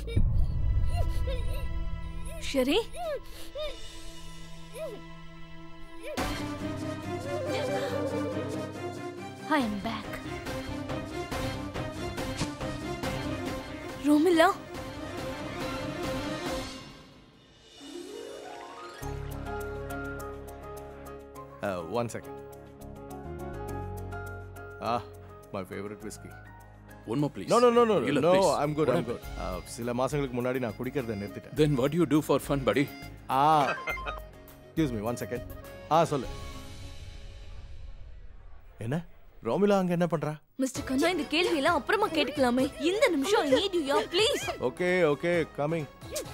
ஷெரி I am back Romila one second ah my favourite whisky One more, please. No no no no இல்ல, no please. I'm good What I'm good சில மாசங்களுக்கு முன்னாடி நான் குடிக்கிறத நிறுத்திட்டேன் Then what do you do for fun, buddy? Ah excuse me one second ஆ சொல்லு என்ன ரோமிலா அங்க என்ன பண்றா மிஸ்டர் கண்ணா இந்த கேள்வி எல்லாம் அப்புறமா கேட்டுக்கலாமே இந்த நிமிஷம் need you yeah please okay okay coming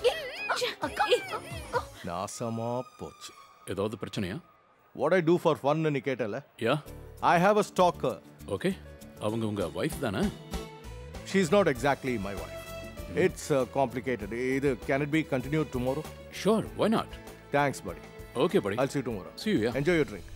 நாசமா போச்சு ஏதாவது பிரச்சனையா what I do for fun நீ கேட்டல யா ஐ ஹாவ் அ ஸ்டாக்கர் ஓகே அவங்க உங்க வைஃப் தானே she is not exactly my wife it's complicated இது can it be continue tomorrow sure why not thanks buddy okay buddy I'll see you tomorrow. See you, yeah. Enjoy your drink.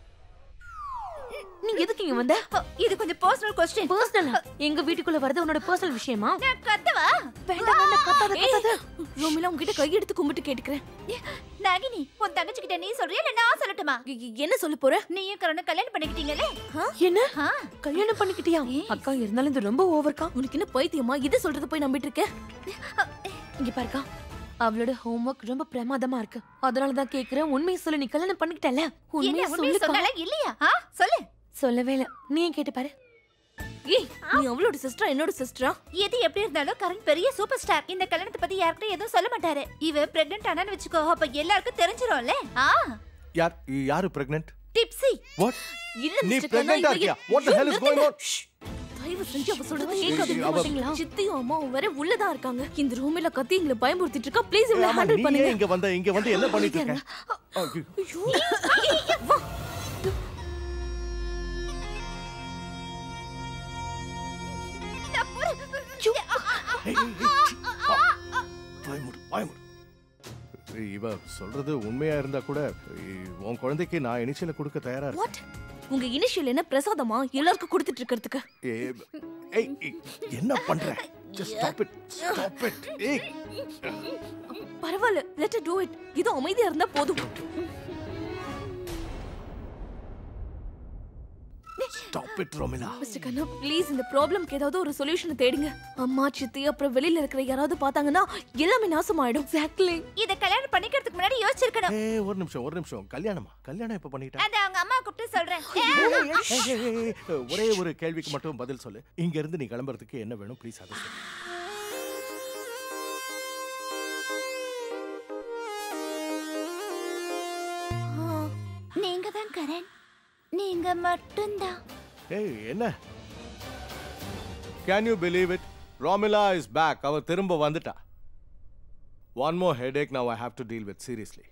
நீங்க எதுக்கு இங்க வந்த இது கொஞ்சம் personal question பர்சனலா எங்க வீட்டுக்குள்ள வரது உன்னோட பர்சனல் விஷயமா நான் கத்தவா வேண்டாம் வேண்டாம் கத்தாத கத்தாத ரோமிலா உன்கிட்ட கையெடுத்து கும்பிட்டு கேட்டுக்கிறேன் நாகினி உன் தங்கச்சி கிட்ட நீ சொல்றியா இல்ல நான் சொல்லட்டுமா எ- எ- என்ன சொல்ல போற நீயும் கரணும் கல்யாணம் பண்ணிக்கிட்டீங்களே என்ன ஆ. கல்யாணம் பண்ணிக்கிட்டியா அக்கா இருந்தாலும் இது ரொம்ப ஓவர்க்கா உனக்கு என்ன பைத்தியமா இது சொல்றது போய் நம்பிட்டு இருக்க இங்க பாருக்கா அவளோட ஹோம்ஒர்க் ரொம்ப பிரமாதமா இருக்கு அதனால தான் கேக்குறேன் உண்மையை சொல்லு நீ கல்யாணம் பண்ணிக்கிட்டல என்ன உண்மையை உண்மையை சொல்லுக்கா சொன்னால இல்லையா ஆ சொல்லு சொல்லவே இல்ல நீ ஏன் கேட்டு பாரு ஏய் நீ அவளோட சிஸ்டரா என்னோட சிஸ்டரா எது எப்படி இருந்தாலும் கரண் பெரிய சூப்பர் ஸ்டார் இந்த கல்யாணத்தை பத்தி யார்கிட்ட எதுவும் சொல்ல மாட்டாரு இவ பிரெக்னன்ட் ஆனான்னு வச்சுக்கோ அப்ப எல்லாருக்கும் தெரிஞ்சிரும்ல ஆ யார் யாரு pregnant? Tipsy What? இல்ல நீ மிஸ்டர் கண்ணா pregnant ஆ இருக்கியா? What the hell is going on? தயவு செஞ்சு அவ சொல்றத ஏய், கேட்காதீங்க அவ- மாட்டீங்களா சித்தியும் அம்மாவும் வேற உள்ளதா இருக்காங்க இந்த ரூம்ல கத்தி எங்களை பயமுறுத்திட்டு இருக்கா ப்ளீஸ் இவள ஆமா, ஹேண்டில் நீ பண்ணுங்க ஏன் இங்க வந்த இங்க வந்து என்ன பண்ணிட்டு இருக்க ஐயோ. வா. ஏய், ஏய், ஏய், சி. ஆ. வாய் மூடு, வாய் மூடு. இவ சொல்றது உண்மையா இருந்தா கூட இ- உன் குழந்தைக்கு நான் இனிஷியல கொடுக்க தயாரா இருக்கேன் வாட் உங்க இனிஷியல் என்ன பிரசாதமா எல்லாருக்கும் கொடுத்துட்டு இருக்கிறதுக்கு ஏய், ஏய், ஏய், என்ன பண்ற just stop it stop it ஏய் பரவாயில்ல லெட் டூ இட் இது அமைதியா இருந்தா போதும் stop it Romila mister Kanna please இந்த ப்ராப்ளம்க்கு ஏதாவது ஒரு சொல்யூஷன் தேடுங்க அம்மா சித்தி அப்புறம் வெளியில இருக்கிற யாராவது பார்த்தாங்கன்னா எல்லாமே நாசமாயிடும் எக்ஸாக்ட்லி இத கல்யாணம் பண்ணிக்கிறதுக்கு முன்னாடி யோசிச்சிருக்கணும் ஏய் ஒரு நிமிஷம் ஒரு நிமிஷம் கல்யாணமா கல்யாணம் எப்ப பண்ணிட்டா அத அவங்க அம்மா கூப்பிட்டு சொல்றேன் ஏய், ஏய், ஏய், ஏய், ஒரே ஒரு கேள்விக்கு மட்டும் பதில் சொல்லு இங்க இருந்து நீ கிளம்புறதுக்கு என்ன வேணும் ப்ளீஸ் அதை சொல்லு நீங்க தான் கரண் நீங்க மட்டும்தான் ஏய் என்ன can you believe it Ramila is back அவ திரும்ப வந்துட்டா one more headache now I have to deal with seriously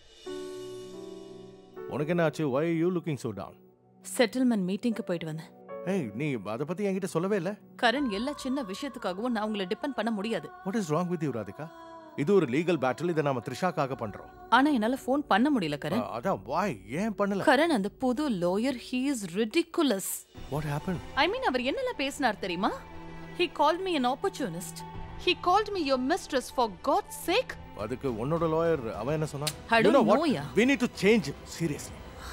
உனக்கு என்ன ஆச்சு why you looking so down settlement மீட்டிங்க்கு போயிட்டு வந்தேன் ஏய் நீ அதை பத்தி என்கிட்ட சொல்லவே இல்லை கரண் எல்லா சின்ன விஷயத்துக்காகவும் நான் உங்களை டிபெண்ட் பண்ண முடியாது what is wrong with you Radhika இது ஒரு லீகல் பேட்டில் இதை நாம த்ரிஷாக்காக பண்றோம் ஆனா என்னால ஃபோன் பண்ண முடியல கரண் அ- அதான் வாய் ஏன் பண்ணல கரண் அந்த புது lawyer he is ridiculous what happen I mean அவர் என்னெல்லாம் பேசினார் தெரியுமா he called me an opportunist he called me your mistress for god's sake அதுக்கு உன்னோட லாயர் அவன் என்ன சொன்னான் I You know don't what? know, yeah. We need to change it, seriously.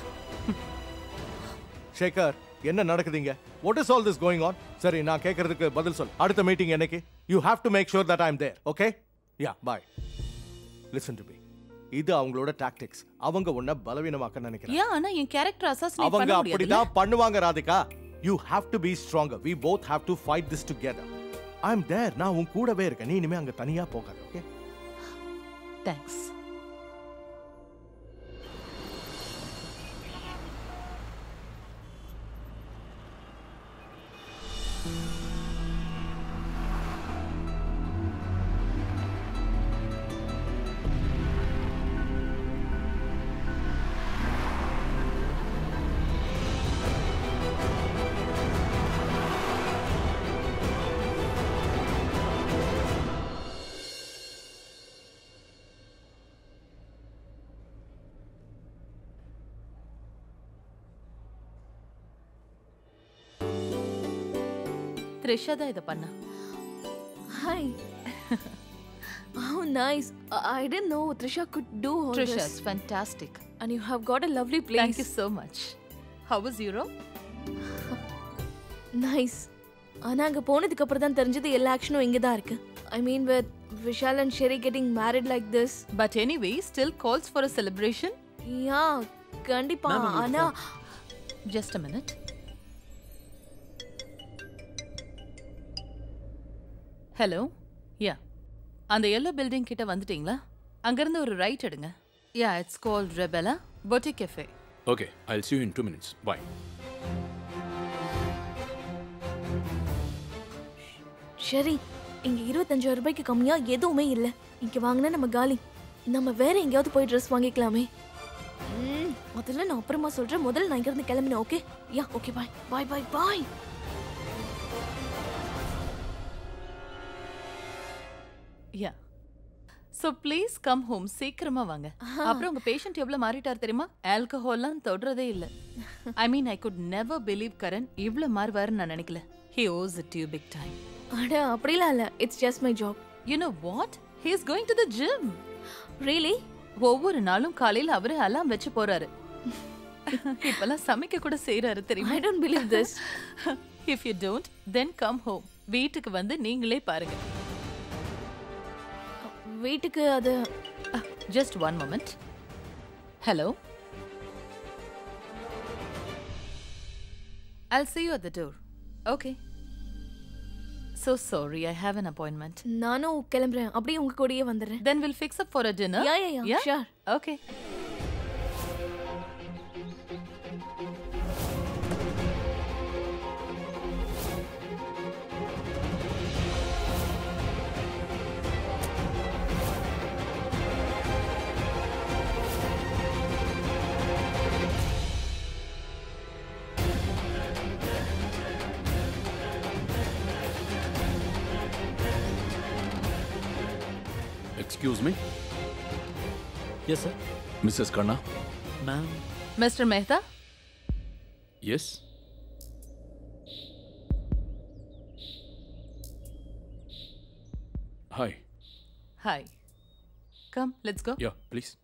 Shekar என்ன நடக்குதுங்க what is all this going on சரி நான் கேட்கறதுக்கு பதில் சொல் அடுத்த மீட்டிங் என்னைக்கு you have to make sure that I am there okay yeah bye listen to me இது அவங்களோட டாக்டிக்ஸ் அவங்க உன்னை பலவீனமாக்க நினைக்கிறாங்க ஏன் ஆனா என் கேரக்டர் அசாசினேட் அவங்க பண்ண முடியாது அப்படிதான் பண்ணுவாங்க Radhika you have to be stronger we both have to fight this together I am there நான் உன் கூடவே இருக்கேன் நீ இனிமே அங்க தனியா போகாத ஓகே தேங்க்ஸ் த்ரிஷா தான் இதை பண்ணா hi How nice. I, I didn't know Trisha could do all Trisha's this. fantastic. And you have got a lovely place. Thank you so much. How was Europe? Nice ஆனா அங்க போனதுக்கு அப்புறம் தான் தெரிஞ்சது எல்லா ஆக்ஷனும் இங்க தான் இருக்கு I mean with Vishal and Sherry getting married like this But anyway, still calls for a celebration. Yeah கண்டிப்பா ஆனா Just a minute. Hello yeah அந்த எல்லோ பில்டிங் கிட்ட வந்துட்டீங்களா அங்கிருந்து ஒரு ரைட் எடுங்க yeah it's called Rebella Potti cafe okay I see you in two minutes. Bye. சரி இங்க இருபத்தஞ்சாயிரம் ரூபாய்க்கு கம்மியா எதுவுமே இல்ல இங்க வாங்கினா நம்ம காலி நம்ம வேற எங்கேயாவது போய் ட்ரெஸ் வாங்கிக்கலாமே ம், முதல்ல நான் அப்புறமா சொல்றேன் முதல்ல நான் இங்க இருந்து கிளம்பினேன் okay yeah okay bye bye bye bye yeah so please come home சீக்கிரமா வாங்க அப்புறம் உங்க பேஷண்ட் எவ்வளவு மாறிட்டார் தெரியுமா ஆல்கஹால்லாம் தொடுறதே இல்ல I mean I could never believe Karan இவ்வளவு மாறுவாருன்னு நான் நினைக்கல he owes it you big time அட அப்படிலாம் இல்ல it's just my job you know what he is going to the gym really ஒவ்வொரு நாளும் காலையில அவரே அலாம் வச்சு போறாரு இப்பெல்லாம் சமைக்க கூட செய்யறாரு தெரியுமா I don't believe this if you don't then come home வீட்டுக்கு வந்து நீங்களே பாருங்க வீட்டுக்கு அது just one moment hello I'll see you at the door. Okay. So sorry, I have an appointment. நானும் கிளம்புறேன் அப்படியே உங்க கூடயே வந்துடுறேன் Then we'll fix up for a dinner. Yeah, yeah, yeah, sure. Okay. Excuse me, Yes, sir. Mrs. Karna. Ma'am. Mr. Mehta? Yes. Hi. Hi. Come, let's go. Yeah, please.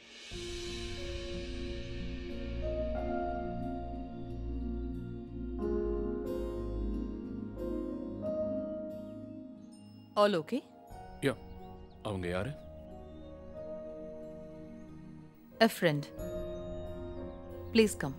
All okay? Yeah. அவங்க யாரு A friend. Please come.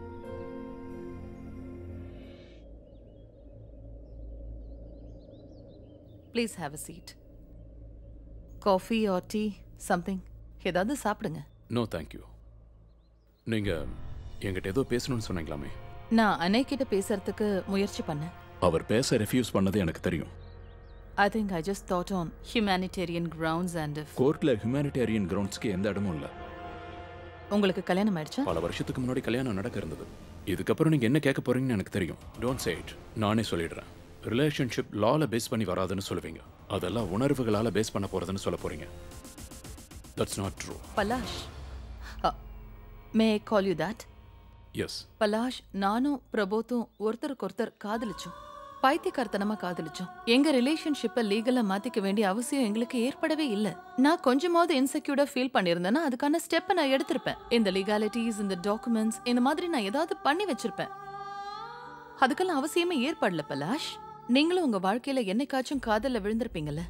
Please have a seat. Coffee or tea, something. ஏதாவது சாப்பிடுங்க no thank you நீங்க என்கிட்ட ஏதோ பேசணும்னு சொன்னீங்களாமே நான் அன்னை கிட்ட பேசுறதுக்கு முயற்சி பண்ணேன் அவர் பேச ரெஃப்யூஸ் பண்ணது எனக்கு தெரியும் I think I just thought on humanitarian grounds and கோர்ட்ல ஹியூமனிடேரியன் கிரவுண்ட்ஸ்க்கு எந்த இடமும் இல்லை உங்களுக்கு கல்யாணம் ஆயிடுச்சா பல வருஷத்துக்கு முன்னாடி கல்யாணம் நடக்க இருந்தது இதுக்கப்புறம் நீங்க என்ன கேட்க போறீங்கன்னு எனக்கு தெரியும் டோன்ட் சே இட் நானே சொல்லிடுறேன் ரிலேஷன்ஷிப் லால பேஸ் பண்ணி வராதுன்னு சொல்லுவீங்க அதெல்லாம் உணர்வுகளால பேஸ் பண்ண போறதுன்னு சொல்ல போறீங்க that's not true Palash may I call you that yes Palash நானும் பிரபோத்தும் ஒருத்தருக்கு ஒருத்தர் காதலிச்சோம் பைத்தியக்காரத்தனமா காதலிச்சோம் எங்க ரிலேஷன்ஷிப்பை லீகலா மாத்திக்க வேண்டிய அவசியம் எங்களுக்கு ஏற்படவே இல்ல நான் கொஞ்சமாவது இன்செக்யூர்டா ஃபீல் பண்ணியிருந்தேன்னா அதுக்கான ஸ்டெப்பை நான் எடுத்திருப்பேன் இந்த லீகாலிட்டிஸ் இந்த டாக்குமெண்ட்ஸ் இந்த மாதிரி நான் ஏதாவது பண்ணி வச்சிருப்பேன் அதுக்கெல்லாம் அவசியமே ஏற்படல பலாஷ் நீங்களும் உங்க வாழ்க்கையில என்னைக்காச்சும் காதல்ல விழுந்திருப்பீங்கல்ல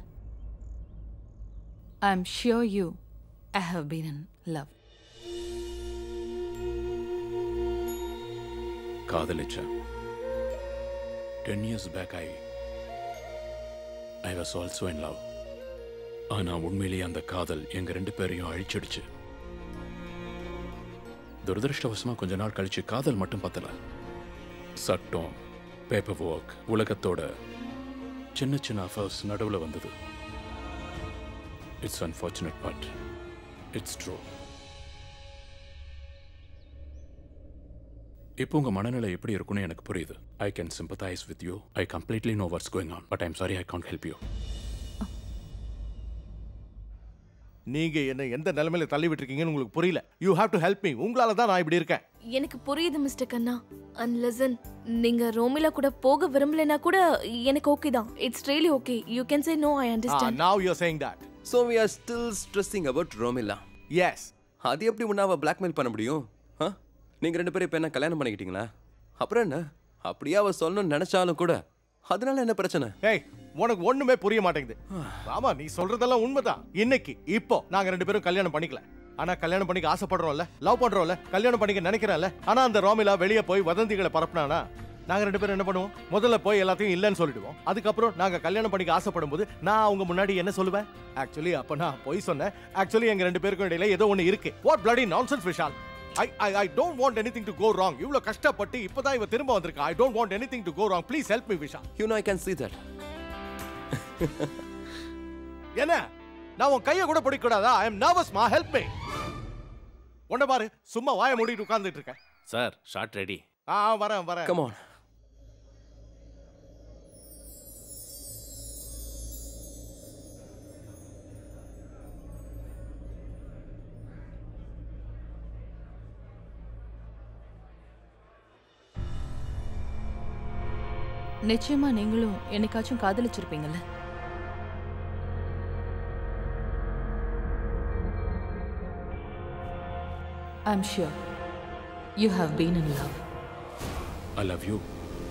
I am sure you I have been in love காதலிச்சேன் ten years back I I was also in love ஆனா உண்மையிலேயே அந்த காதல் எங்க ரெண்டு பேரையும் அழிச்சிடுச்சு துரதிருஷ்டவசமா கொஞ்ச நாள் கழிச்சு காதல் மட்டும் பத்தல சட்டம் பேப்பர் ஒர்க் உலகத்தோட சின்ன சின்ன அஃபர்ஸ் நடுவில் வந்தது it's unfortunate but it's true இப்போ உங்க மனநிலை எப்படி இருக்குன்னு எனக்கு புரியுது I can sympathise with you I completely know what's going on but I'm sorry I can't help you நீங்க என்ன எந்த நிலைமையில தள்ளி விட்டுருக்கீங்கன்னு உங்களுக்கு புரியல you have to help me உங்களால தான் நான் இப்படி இருக்கேன் எனக்கு புரியுது மிஸ்டர் கண்ணா அண்ட் லிசன் நீங்க ரோமிலா கூட போக விரும்பலைன்னா கூட எனக்கு ஓகே தான் it's really okay you can say no I understand now you saying that so we are still stressing about Romila yes அது எப்படி உன்னாவை பிளாக்மெயில் பண்ண முடியும் ஆ நீங்கள் ரெண்டு பேரும் இப்போ என்ன கல்யாணம் பண்ணிக்கிட்டீங்களா அப்புறம் என்ன அப்படியே அவ சொல்லணும்னு நினைச்சாலும் கூட அதனால என்ன பிரச்சனை ஏய் உனக்கு ஒண்ணுமே புரிய மாட்டேங்குது ஆமா நீ சொல்றதெல்லாம் உண்மைதான் இன்னைக்கு இப்போ நாங்க ரெண்டு பேரும் கல்யாணம் பண்ணிக்கல ஆனா கல்யாணம் பண்ணிக்க ஆசைப்படுறோம்ல லவ் பண்றோம்ல கல்யாணம் பண்ணிக்க நினைக்கிறேன்ல ஆனா அந்த ரோமிலா வெளியே போய் வதந்திகளை பரப்புனானா நாங்க ரெண்டு பேரும் என்ன பண்ணுவோம் முதல்ல போய் எல்லாத்தையும் இல்லைன்னு சொல்லிடுவோம் அதுக்கப்புறம் நாங்க கல்யாணம் பண்ணிக்க ஆசைப்படும் போது நான் அவங்க முன்னாடி என்ன சொல்லுவேன் ஆக்சுவலி அப்ப நான் பொய் சொன்னேன் ஆக்சுவலி எங்க ரெண்டு பேருக்கும் இடையில ஏதோ ஒண்ணு இருக்கு what bloody nonsense Vishal I I I don't want anything to go wrong இவ்ளோ கஷ்டப்பட்டு இப்பதான் இவ திரும்ப வந்திருக்கா I don't want anything to go wrong please help me Vishal you know I can see that என்ன நான் உன் கையை கூட பிடிக்க கூடாதா ஐ எம் நர்வஸ் மா ஹெல்ப் மீ உன்ன பாரு சும்மா வாயை மூடிட்டு உட்கார்ந்துட்டு இருக்கேன் சார் ஷார்ட் ரெடி ஆ ஆ, வரேன் வரேன் கம் ஆன் நிச்சயமா நீங்களும் என்னைக்காச்சும் காதலிச்சிருப்பீங்கல்ல I'm sure you have been in love I love you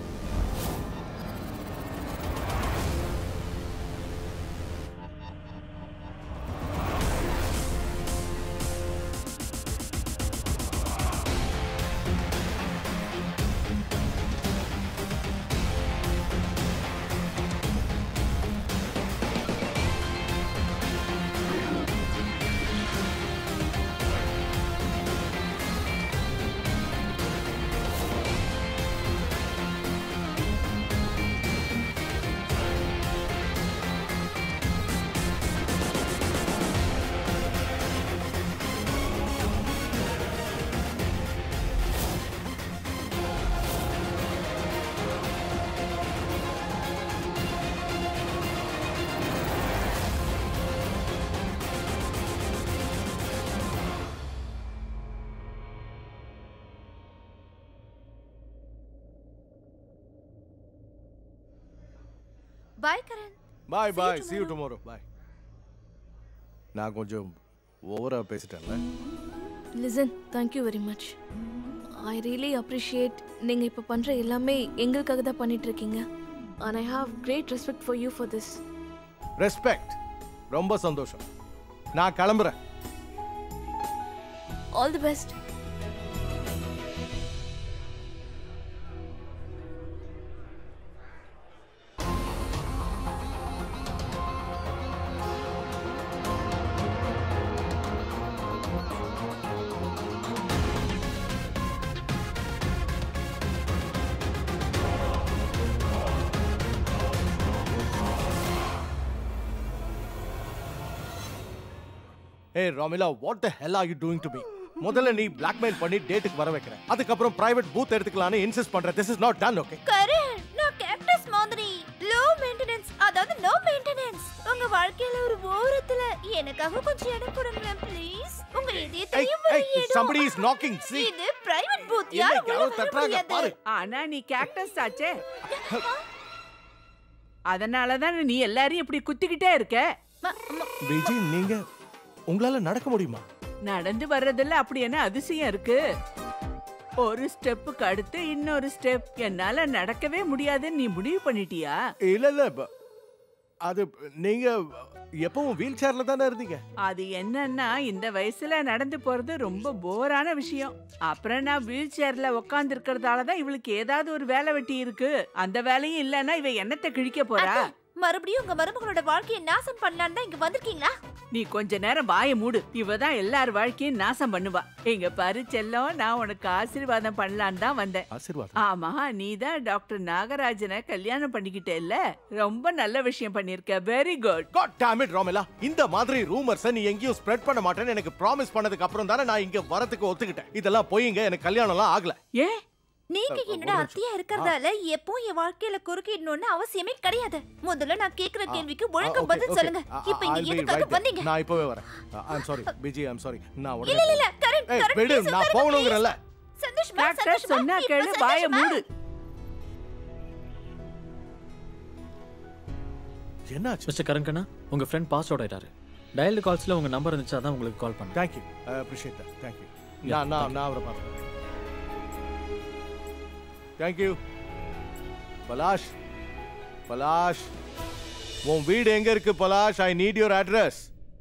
bye Karan bye bye see you tomorrow bye நான் கொஞ்சம் ஓவரா பேசிட்டேன்ல listen thank you very much I really appreciate நீங்கள் இப்போ பண்ணுற எல்லாமே எங்களுக்காக தான் பண்ணிட்டு இருக்கீங்க and I have great respect for you for this respect ரொம்ப சந்தோஷம் நான் கிளம்புறேன் ஆல் தி பெஸ்ட் ஏய் Romila what the hell are you doing to me முதல்ல நீ பிளாக்மெயில் பண்ணி டேட்டுக்கு வர வைக்கிற அதுக்கப்புறம் பிரைவேட் பூத் எடுத்துக்கலாம்னு இன்சிஸ்ட் பண்ற this is not done okay Karan நான் கேக்டஸ் மாதிரி லோ மெயின்டெனன்ஸ் அதாவது நோ மெயின்டெனன்ஸ் உங்க வாழ்க்கையில ஒரு ஓரத்துல எனக்காக கொஞ்சம் இடம் கொடுங்களேன் ப்ளீஸ் உங்க இதயத்தையும் ஒரு இடம் somebody is knocking see இது பிரைவேட் பூத் என்ன யாரும் யாரோ உள்ள வர தட்டுறாங்க பாரு முடியாது ஆனா நீ கேக்டஸ் ஆச்சே அதனால தான் நீ எல்லாரையும் இப்படி குத்திக்கிட்டே இருக்க ம- ம- விஜய் நீங்க உங்களால நடக்க முடியுமா நடந்து வர்றதுல அப்படி என்ன அதிசயம் இருக்கு ஒரு ஸ்டெப்புக்கு அடுத்து இன்னொரு ஸ்டெப் என்னால நடக்கவே முடியாதுன்னு நீ முடிவு பண்ணிட்டியா இல்ல இல்ல ப- அது நீங்க எப்பவும் வீல் சேர்ல தானே இருந்தீங்க அது என்னன்னா இந்த வயசுல நடந்து போறது ரொம்ப போரான விஷயம் அப்புறம் நான் வீல் சேர்ல உட்கார்ந்து இருக்கிறதால தான் இவளுக்கு ஏதாவது ஒரு வேலை வெட்டி இருக்கு அந்த வேலையும் இல்லைன்னா இவ என்னத்தை கிழிக்க போறா அத்தை, மறுபடியும் உங்க மருமகளோட வாழ்க்கையை நாசம் பண்ணலான்னு தான் இங்க வந்திருக்கீங்களா நீ கொஞ்ச நேரம் வாய மூடு இவ தான் எல்லார் வாழ்க்கையும் நாசம் பண்ணுவா எங்க பாரு செல்லம் நான் உனக்கு ஆசீர்வாதம் பண்ணலான்னு தான் வந்தேன் ஆசீர்வாதம் ஆமா நீ தான் டாக்டர் நாகராஜனை கல்யாணம் பண்ணிக்கிட்டேல்ல ரொம்ப நல்ல விஷயம் பண்ணிருக்க very good God damn it Romila இந்த மாதிரி ரூமர்ஸ் நீ எங்கேயும் ஸ்ப்ரெட் பண்ண மாட்டேன்னு எனக்கு ப்ராமிஸ் பண்ணதுக்கு அப்புறம் தானே நான் இங்க வரதுக்கு ஒத்துக்கிட்டேன் இதெல்லாம் போயிங்க எனக்கு கல்யாணம்லாம் ஆகல ஏன் நீங்க அ, என்னோட ஒரு அத்தியா இருக்கிறதால எப்பவும் என் வாழ்க்கையில குறுக்கிடணும்னு அவசியமே கிடையாது முதல்ல நான் கேக்குற கேள்விக்கு ஒழுங்கா okay, பதில் okay. சொல்லுங்க I- இப்போ இங்க I'll be எதுக்காக right there. வந்தீங்க நான் இப்பவே வரேன் I'm sorry PG I'm sorry நான் இல்ல உடனே இல்ல இல்ல கரண் ஏய், கரண் விடு, please நான் உட்காருங்க, போகணுங்கிறேன்ல. please. சந்தோஷமா டாக்டர் சந்தோஷமா சொன்னா இப்ப கேளு வாய சந்தோஷமா? மூடு என்னாச்சு மிஸ்டர் கரங்கண்ணா உங்கள் ஃப்ரெண்ட் பாஸ் அவுட் ஆயிட்டாரு டயல்டு கால்ஸில் உங்கள் நம்பர் இருந்துச்சு அதான் உங்களுக்கு கால் பண்ணேன் thank you I appreciate that thank you நான் நான் நான் அவரை பார்க்குறேன் தேங்க்யூ பலாஷ் பலாஷ் உன் வீடு எங்க இருக்கு Palash I need your address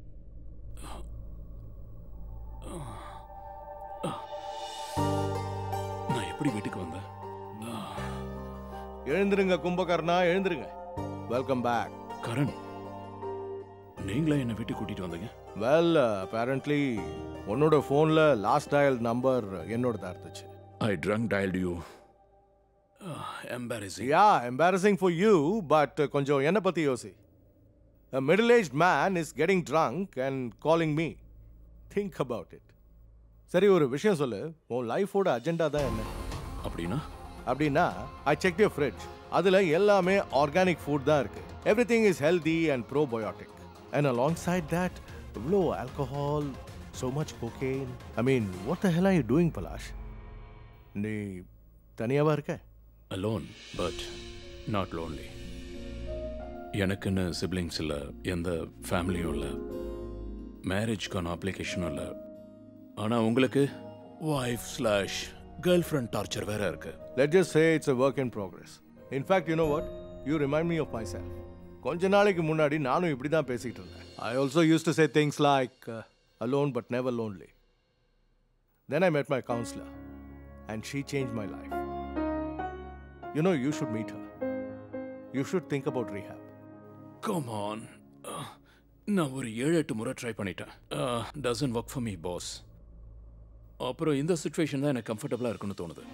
நான் எப்படி வீட்டுக்கு வந்தேன் எழுந்திருங்க கும்பகர்ணா எழுந்திருங்க வெல்கம் பேக் கரண் நீங்களா என்ன வீட்டுக்கு கூட்டிட்டு வந்தீங்க வெல் apparently உன்னோட ஃபோன்ல லாஸ்ட் டயல் நம்பர் என்னோடதா இருந்துச்சு I drunk dialled you embarrassing yeah embarrassing for you but கொஞ்சம் என்ன பத்தி யோசி a middle-aged man is getting drunk and calling me think about it சரி ஒரு விஷயம் சொல்லு உன் லைஃபோட அஜெண்டா தான் என்ன அப்படின்னா அப்படின்னா ஐ செக் யூர் ஃப்ரிட்ஜ் அதில் எல்லாமே ஆர்கானிக் ஃபுட் தான் இருக்கு everything is healthy and probiotic and alongside that இவ்வளோ alcohol so much cocaine I mean what the hell are you doing Palash நீ தனியாவா இருக்க அலோன் பட் நாட் லோன்லி எனக்குன்னு siblings இல்லை எந்த ஃபேமிலியும் இல்லை மேரேஜ்க்கான அப்ளிகேஷனும் இல்லை ஆனால் உங்களுக்கு wife slash girlfriend torture வேற இருக்கு let just say it's a work in progress in fact you know what you remind me of my self கொஞ்ச நாளைக்கு முன்னாடி நானும் இப்படி தான் பேசிக்கிட்டு இருந்தேன் I also use to say things like alone but never lonely then I met my counselor and she changed my life you know you should meet her you should think about rehab come on நான் ஒரு ஏழு எட்டு முறை try பண்ணிட்டேன் doesn't work for me boss அப்புறம் இந்த situation தான் எனக்கு கம்ஃபர்டபுளாக இருக்குன்னு தோணுது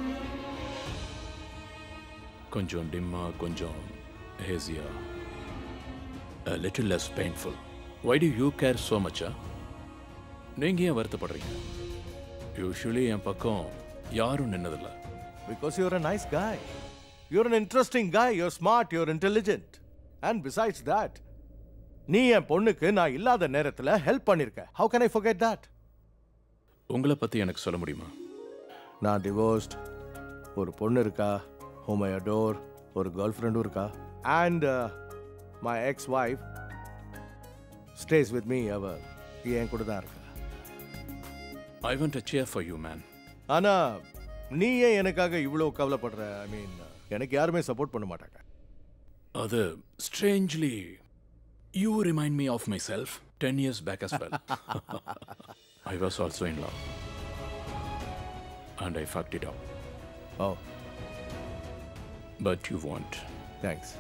கொஞ்சம் டிம்மா கொஞ்சம் ஹேசியா little less painful why do you care so மச்சா நீங்கள் ஏன் வருத்தப்படுறீங்க யூஸ்வலி என் பக்கம் யாரும் நின்னதில்லை because you're a nice guy you're an interesting guy you're smart you're intelligent and besides that நீ என் பொண்ணுக்கு நான் இல்லாத நேரத்துல ஹெல்ப் பண்ணிருக்க how can i forget that உங்களை பற்றி எனக்கு சொல்ல முடியுமா நான் டிவோர்ஸ்ட் ஒரு பொண்ணு இருக்கா ஹோம் ஐ அடோர் ஒரு கேர்ள் ஃப்ரெண்டும் இருக்கா and my ex wife stays with me அவ என் கூட தான் இருக்கா I want a chair for you man ஆனா நீ ஏன் எனக்காக இவ்வளோ கவலைப்படுற ஐ மீன் எனக்கு யாருமே சப்போர்ட் பண்ண மாட்டாங்க அது strangely you remind me of myself ten years back as well I was also in love and I fucked it up oh but you want thanks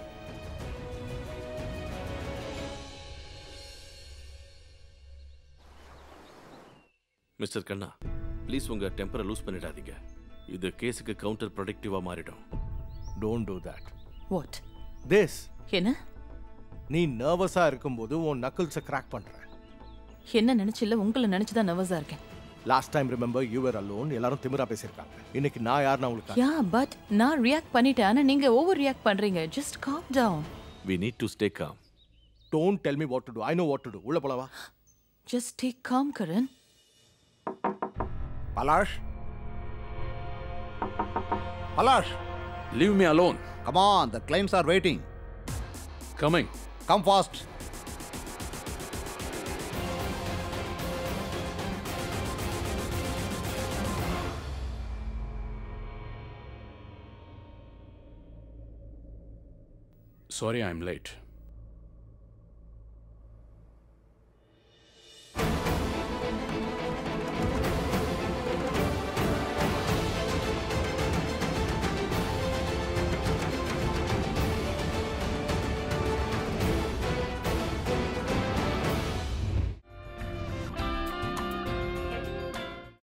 mister Kanna please உங்க டெம்பரை lose பண்ணிடாதீங்க இது கேஸுக்கு counter ப்ரொடக்டிவா மாறிடும் don't do that what this என்ன நீ நர்வஸா இருக்கும்போது உன் நக்கிள்ஸை கிராக் பண்ற என்ன நினைச்சில்ல உங்களை நினைச்சுதான் நர்வஸா இருக்கேன் last time remember you're alone எல்லாரும் திமிரா பேசியிருக்காங்க இன்னைக்கு நான் யாருன்னு உங்களுக்கு யா பட் நான் ரியாக்ட் பண்ணிட்டேன் ஆனா நீங்க ஓவர் ரியாக்ட் பண்றீங்க just calm down we need to stay calm don't tell me what to do I know what to do உள்ள போலவா just take calm Karan Palash? Palash, leave me alone come on, the clients are waiting. Coming Come fast. Sorry I am late